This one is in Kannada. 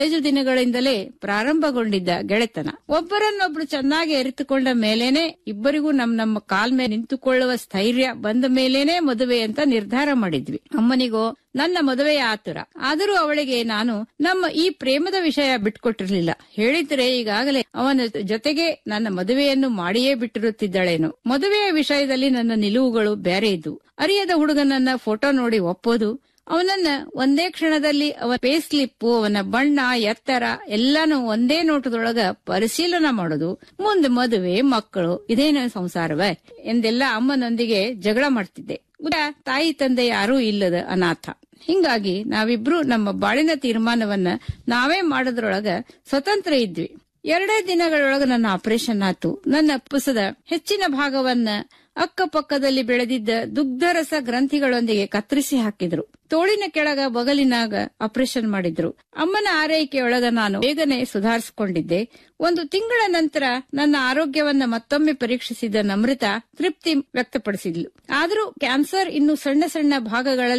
ಕಾಲೇಜು ದಿನಗಳಿಂದಲೇ ಪ್ರಾರಂಭಗೊಂಡಿದ್ದ ಗೆಳೆತನ ಒಬ್ಬರನ್ನೊಬ್ರು ಚೆನ್ನಾಗಿ ಅರಿತುಕೊಂಡ ಮೇಲೇನೆ ಇಬ್ಬರಿಗೂ ನಮ್ ನಮ್ಮ ಕಾಲ್ ಮೇಲೆ ನಿಂತುಕೊಳ್ಳುವ ಸ್ಥೈರ್ಯ ಬಂದ ಮೇಲೇನೆ ಮದುವೆ ಅಂತ ನಿರ್ಧಾರ ಮಾಡಿದ್ವಿ ಅಮ್ಮನಿಗೋ ನನ್ನ ಮದುವೆಯ ಆತುರ ಆದರೂ ಅವಳಿಗೆ ನಾನು ನಮ್ಮ ಈ ಪ್ರೇಮದ ವಿಷಯ ಬಿಟ್ಕೊಟ್ಟಿರ್ಲಿಲ್ಲ ಹೇಳಿದ್ರೆ ಈಗಾಗಲೇ ಅವನ ಜೊತೆಗೆ ನನ್ನ ಮದುವೆಯನ್ನು ಮಾಡಿಯೇ ಬಿಟ್ಟಿರುತ್ತಿದ್ದಳೇನು ಮದುವೆಯ ವಿಷಯದಲ್ಲಿ ನನ್ನ ನಿಲುವುಗಳು ಬೇರೆ ಇದ್ವು ಅರಿಯದ ಹುಡುಗನನ್ನ ಫೋಟೋ ನೋಡಿ ಒಪ್ಪೋದು ಅವನನ್ನ ಒಂದೇ ಕ್ಷಣದಲ್ಲಿ ಅವನ ಪೇ ಸ್ಲಿಪ್ಪು ಅವನ ಬಣ್ಣ ಎತ್ತರ ಎಲ್ಲಾನು ಒಂದೇ ನೋಟದೊಳಗ ಪರಿಶೀಲನೆ ಮಾಡೋದು ಮುಂದೆ ಮದುವೆ ಮಕ್ಕಳು ಇದೇನು ಸಂಸಾರವೇ ಎಂದೆಲ್ಲ ಅಮ್ಮನೊಂದಿಗೆ ಜಗಳ ಮಾಡ್ತಿದ್ದೆ ಉದ ತಾಯಿ ತಂದೆ ಯಾರೂ ಇಲ್ಲದ ಅನಾಥ ಹಿಂಗಾಗಿ ನಾವಿಬ್ರು ನಮ್ಮ ಬಾಳಿನ ತೀರ್ಮಾನವನ್ನ ನಾವೇ ಮಾಡೋದ್ರೊಳಗ ಸ್ವತಂತ್ರ ಇದ್ವಿ ಎರಡೇ ದಿನಗಳೊಳಗ ನನ್ನ ಆಪರೇಷನ್ ಆತು ನನ್ನ ಪುಸದ ಹೆಚ್ಚಿನ ಭಾಗವನ್ನ ಅಕ್ಕಪಕ್ಕದಲ್ಲಿ ಬೆಳೆದಿದ್ದ ದುಗ್ಧರಸ ಗ್ರಂಥಿಗಳೊಂದಿಗೆ ಕತ್ತರಿಸಿ ಹಾಕಿದ್ರು ತೋಳಿನ ಕೆಳಗ ಬಗಲಿನಾಗ ಆಪರೇಷನ್ ಮಾಡಿದ್ರು ಅಮ್ಮನ ಆರೈಕೆಯೊಳಗ ನಾನು ಬೇಗನೆ ಸುಧಾರಿಸಿಕೊಂಡಿದ್ದೆ ಒಂದು ತಿಂಗಳ ನಂತರ ನನ್ನ ಆರೋಗ್ಯವನ್ನ ಮತ್ತೊಮ್ಮೆ ಪರೀಕ್ಷಿಸಿದ ನಮ್ರತಾ ತೃಪ್ತಿ ವ್ಯಕ್ತಪಡಿಸಿದ್ಲು ಆದರೂ ಕ್ಯಾನ್ಸರ್ ಇನ್ನು ಸಣ್ಣ ಸಣ್ಣ ಭಾಗಗಳಲ್ಲಿ